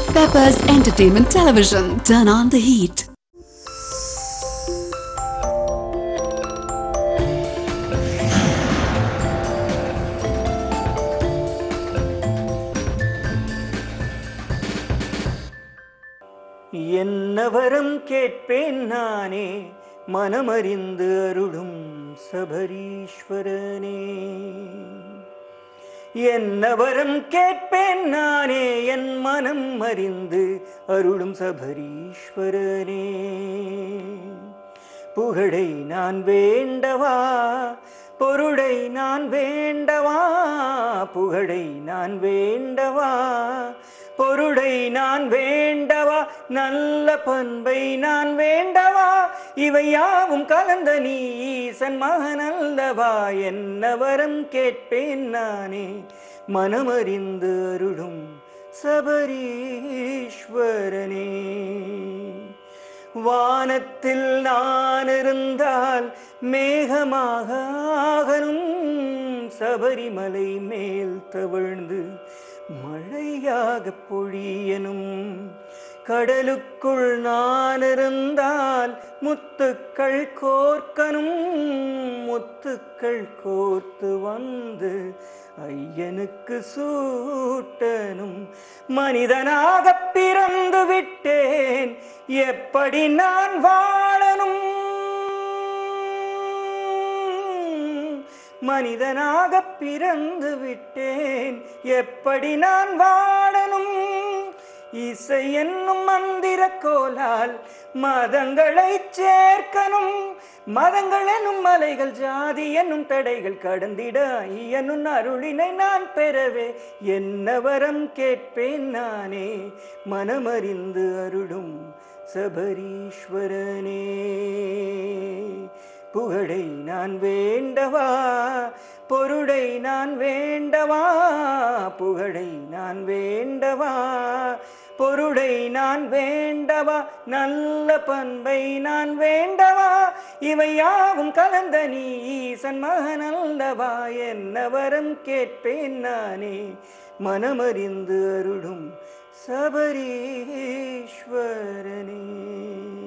Peppers Entertainment Television. Turn on the heat. என்ன வரம் கேட்பேன் நானே மனமறிந்து அருளும் சபரீஸ்வரனே என்ன வரம் கேட்பேன் நானே என் மனம் அறிந்து அருளும் சபரீஸ்வரனே புகழை நான் வேண்டவா பொருளை நான் வேண்டவா புகழை நான் வேண்டவா பொருளை நான் வேண்டவா நல்ல பண்பை நான் வேண்டவா இவை யாவும் கலந்த நீ ஈசன் மகனல்லவா என்ன வரம் கேட்பேன் நானே மனமறிந்து அருளும் சபரீஸ்வரனே வானத்தில் நான் இருந்தால் மேகமாக ஆகணும் சபரிமலை மேல் தவழ்ந்து மழையாக பொழியனும் கடலுக்குள் நான் இருந்தால் முத்துக்கள் கோர்க்கனும் முத்துக்கள் கோர்த்து வந்து ஐயனுக்கு சூட்டனும் மனிதனாக பிறந்து விட்டேன் எப்படி நான் வாழணும் மனிதனாக பிறந்து விட்டேன் எப்படி நான் வாழணும் இசை என்னும் மந்திர கோலால் மதங்களை சேர்க்கணும் மதங்கள் என்னும் மலைகள் ஜாதி என்னும் தடைகள் கடந்திட ஐயனும் அருளினை நான் பெறவே என்ன வரம் கேட்பேன் நானே மனமறிந்து அருளும் சபரீஸ்வரனே புகழை நான் வேண்டவா பொருளை நான் வேண்டவா புகழை நான் வேண்டவா பொருளை நான் வேண்டவா நல்ல பண்பை நான் வேண்டவா இவை யாவும் கலந்த நீ ஈசன் மகனல்லவா என்ன வரம் கேட்பேன் நானே மனமறிந்து அருளும் சபரீஸ்வரனே